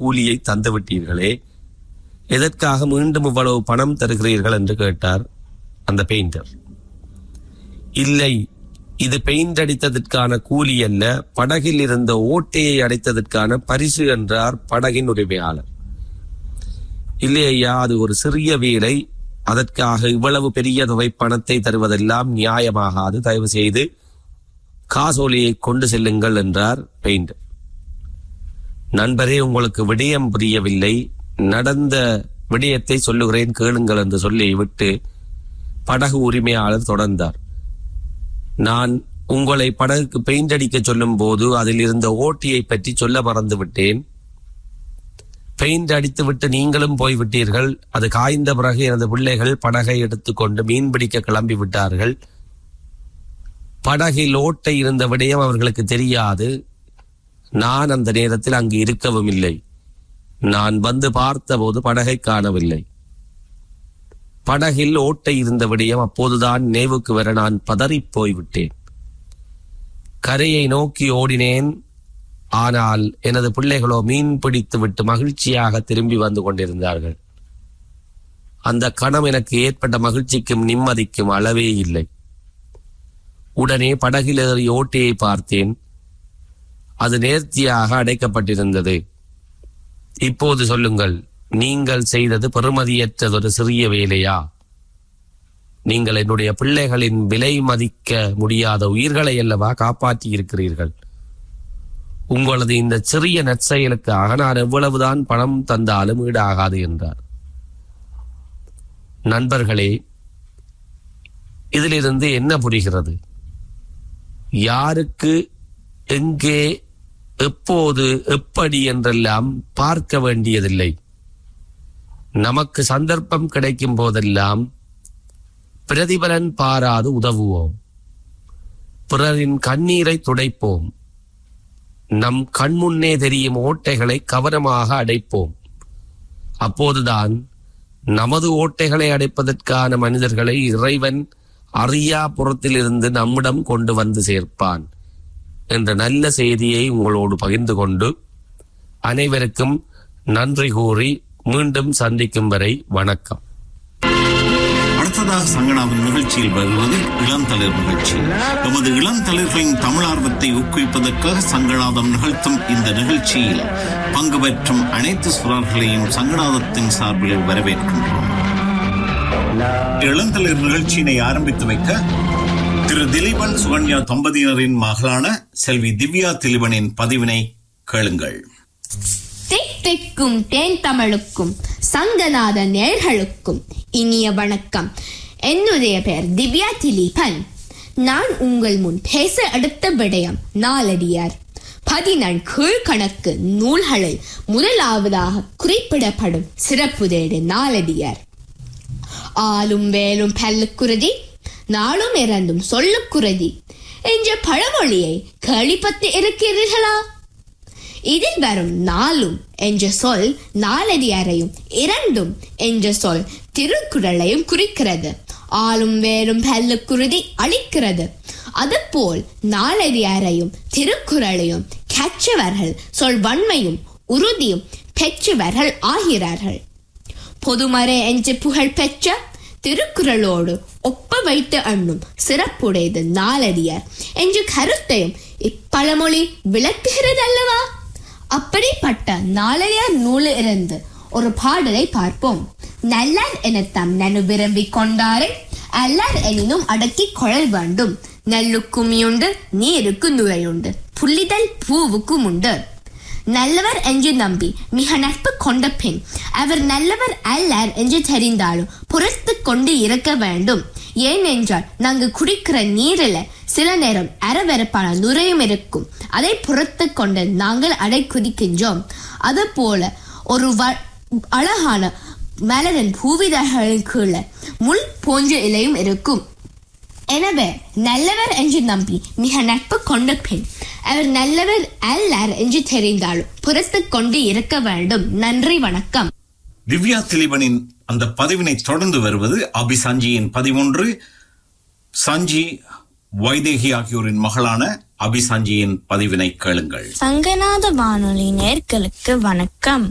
கூலியை தந்து விட்டீர்களே எதற்காக மீண்டும் இவ்வளவு பணம் தருகிறீர்கள் என்று கேட்டார் அந்த பெயிண்டர் இல்லை இது பெயிண்ட் அடித்ததற்கான கூலி அல்ல படகில் இருந்த ஓட்டையை அடைத்ததற்கான பரிசு என்றார் படகின் உரிமையாளர் இல்லை ஐயா அது ஒரு சிறிய வேலை அதற்காக இவ்வளவு பெரிய தொகை பணத்தை தருவதெல்லாம் நியாயமாகாது தயவு செய்து காசோலியை கொண்டு செல்லுங்கள் என்றார் பெயிண்டர் நண்பரே உங்களுக்கு விடயம் புரியவில்லை நடந்த விடயத்தை சொல்லுகிறேன் கேளுங்கள் என்று சொல்லி விட்டு படகு உரிமையாளர் தொடர்ந்தார் நான் உங்களை படகுக்கு பெயிண்ட் அடிக்க சொல்லும் போது அதில் இருந்த ஓட்டியை பற்றி சொல்ல மறந்து விட்டேன் பெயிண்ட் அடித்து விட்டு நீங்களும் போய்விட்டீர்கள் அது காய்ந்த பிறகு எனது பிள்ளைகள் படகை எடுத்துக்கொண்டு மீன் பிடிக்க கிளம்பி விட்டார்கள் படகில் ஓட்டை இருந்த விடயம் அவர்களுக்கு தெரியாது நான் அந்த நேரத்தில் அங்கு இருக்கவும் இல்லை நான் வந்து பார்த்தபோது படகை காணவில்லை படகில் ஓட்டை இருந்த விடயம் அப்போதுதான் நினைவுக்கு வர நான் பதறிப் போய்விட்டேன் கரையை நோக்கி ஓடினேன் ஆனால் எனது பிள்ளைகளோ மீன் பிடித்து விட்டு மகிழ்ச்சியாக திரும்பி வந்து கொண்டிருந்தார்கள் அந்த கணம் எனக்கு ஏற்பட்ட மகிழ்ச்சிக்கும் நிம்மதிக்கும் அளவே இல்லை உடனே படகில் ஏறி ஓட்டையை பார்த்தேன் அது நேர்த்தியாக அடைக்கப்பட்டிருந்தது இப்போது சொல்லுங்கள் நீங்கள் செய்தது பெறுமதியற்றதொரு சிறிய வேலையா நீங்கள் என்னுடைய பிள்ளைகளின் விலை மதிக்க முடியாத உயிர்களை அல்லவா காப்பாற்றி இருக்கிறீர்கள் உங்களது இந்த சிறிய நற்செயலுக்காக நான் எவ்வளவுதான் பணம் தந்தாலும் ஈடாகாது என்றார் நண்பர்களே இதிலிருந்து என்ன புரிகிறது யாருக்கு எங்கே எப்போது எப்படி என்றெல்லாம் பார்க்க வேண்டியதில்லை நமக்கு சந்தர்ப்பம் கிடைக்கும் போதெல்லாம் பிரதிபலன் பாராது உதவுவோம் பிறரின் கண்ணீரை துடைப்போம் நம் கண்முன்னே தெரியும் ஓட்டைகளை கவனமாக அடைப்போம் அப்போதுதான் நமது ஓட்டைகளை அடைப்பதற்கான மனிதர்களை இறைவன் அறியா புறத்திலிருந்து நம்மிடம் கொண்டு வந்து சேர்ப்பான் என்ற நல்ல செய்தியை உங்களோடு பகிர்ந்து கொண்டு அனைவருக்கும் நன்றி கூறி மீண்டும் சந்திக்கும் வரை வணக்கம் அடுத்ததாக சங்கனாவின் நிகழ்ச்சியில் வருவது இளந்தளிர் நிகழ்ச்சி எமது இளந்தளிர்களின் தமிழார்வத்தை ஊக்குவிப்பதற்காக சங்கநாதம் நிகழ்த்தும் இந்த நிகழ்ச்சியில் பங்கு பெற்றும் அனைத்து சுரர்களையும் சங்கநாதத்தின் சார்பில் வரவேற்கின்றோம் இளந்தளிர் நிகழ்ச்சியினை ஆரம்பித்து வைக்க திரு திலீபன் சுகன்யா தம்பதியினரின் மகளான செல்வி திவ்யா திலீபனின் பதிவினை கேளுங்கள் திக் திக்கும் தேன் தமிழுக்கும் சங்கநாத நேர்களுக்கும் இனிய வணக்கம் என்னுடைய பெயர் திவ்யா திலீபன் நான் உங்கள் முன் பேச அடுத்த விடயம் நாலடியார் பதினெண் கீழ்கணக்கு நூல்களில் முதலாவதாக குறிப்பிடப்படும் சிறப்புதேடு நாலடியார் ஆளும் வேலும் பல்லுக்குருதி நாளும் இறந்தும் சொல்லுக்குருதி என்ற பழமொழியை கேள்விப்பட்டு இருக்கிறீர்களா இதில் வரும் நாளும் என்ற சொல் நாலடியாரையும் இரண்டும் என்ற சொல் திருக்குறளையும் குறிக்கிறது ஆளும் வேறும் பல்லுக்குருதி அளிக்கிறது அதுபோல் நாலடியாரையும் திருக்குறளையும் கற்றவர்கள் சொல் வன்மையும் உறுதியும் பெற்றவர்கள் ஆகிறார்கள் பொதுமறை என்று புகழ் பெற்ற திருக்குறளோடு ஒப்ப வைத்து எண்ணும் சிறப்புடையது நாலடியார் என்ற கருத்தையும் இப்பழமொழி விளக்குகிறது அல்லவா அப்படிப்பட்ட நாலடியார் நூலில் இருந்து ஒரு பாடலை பார்ப்போம் நல்லார் எனத்தம் நனு விரும்பிக் கொண்டாரை அல்லார் எனினும் அடக்கி கொழல் வேண்டும் நெல்லுக்கும் உண்டு நீருக்கு நுழையுண்டு புள்ளிதல் பூவுக்கும் உண்டு நல்லவர் என்று நம்பி மிக நட்பு கொண்ட பின் அவர் நல்லவர் அல்லர் என்று தெரிந்தாலும் புறத்து கொண்டு இருக்க வேண்டும் ஏனென்றால் நாங்கள் குடிக்கிற நீரில் சில நேரம் அரவெரப்பான நுரையும் இருக்கும் அதை புறத்து கொண்டு நாங்கள் அடை குதிக்கின்றோம் அதுபோல ஒரு வ- அழகான மலரின் பூவிதழ்களின் கீழே முள் போன்ற இலையும் இருக்கும் எனவே நல்லவர் என்று நம்பி மிக நட்பு கொண்ட பின் அவர் நல்லவர் அல்லர் என்று தெரிந்தாலும் புறத்து கொண்டு இருக்க வேண்டும் நன்றி வணக்கம் திவ்யா திலீபனின் அந்த பதிவினை தொடர்ந்து வருவது அபி சஞ்சியின் பதிமூன்று சஞ்சி வைதேகி ஆகியோரின் மகளான அபி சஞ்சியின் பதிவினை கேளுங்கள் சங்கநாத வானொலி நேர்களுக்கு வணக்கம்